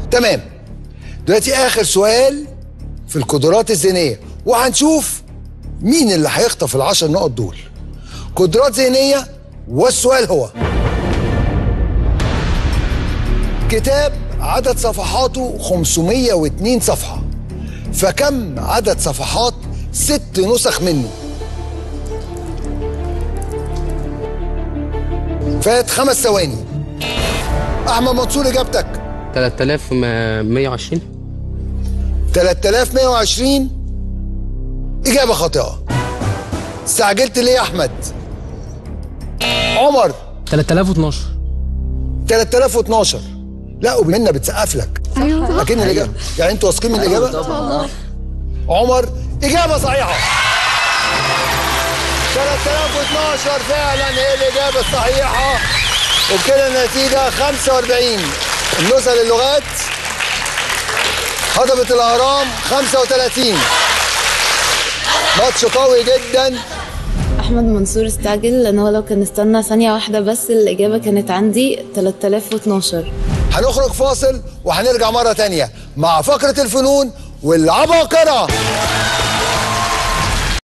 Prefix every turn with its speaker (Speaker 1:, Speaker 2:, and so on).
Speaker 1: تمام دلوقتي اخر سؤال في القدرات الذهنيه وهنشوف مين اللي هيخطف العشر نقط دول قدرات ذهنيه والسؤال هو كتاب عدد صفحاته 502 صفحه فكم عدد صفحات ست نسخ منه فات خمس ثواني احمد منصور اجابتك
Speaker 2: 3120
Speaker 1: 3120 إجابة خاطئة استعجلت ليه يا أحمد؟ عمر
Speaker 2: 3012
Speaker 1: 3012 لا ومنى بتسقف لك
Speaker 3: ايوه
Speaker 1: لكن الإجابة يعني أنتوا واثقين من الإجابة؟ عمر إجابة صحيحة 3012 فعلا هي الإجابة الصحيحة وبكده النتيجة 45 النسخة للغات هضبة الأهرام 35 ماتش قوي جدا
Speaker 4: احمد منصور استعجل لان هو لو كان استنى ثانيه واحده بس الاجابه كانت عندي 3012
Speaker 1: هنخرج فاصل وهنرجع مرة تانية مع فقرة الفنون والعباقرة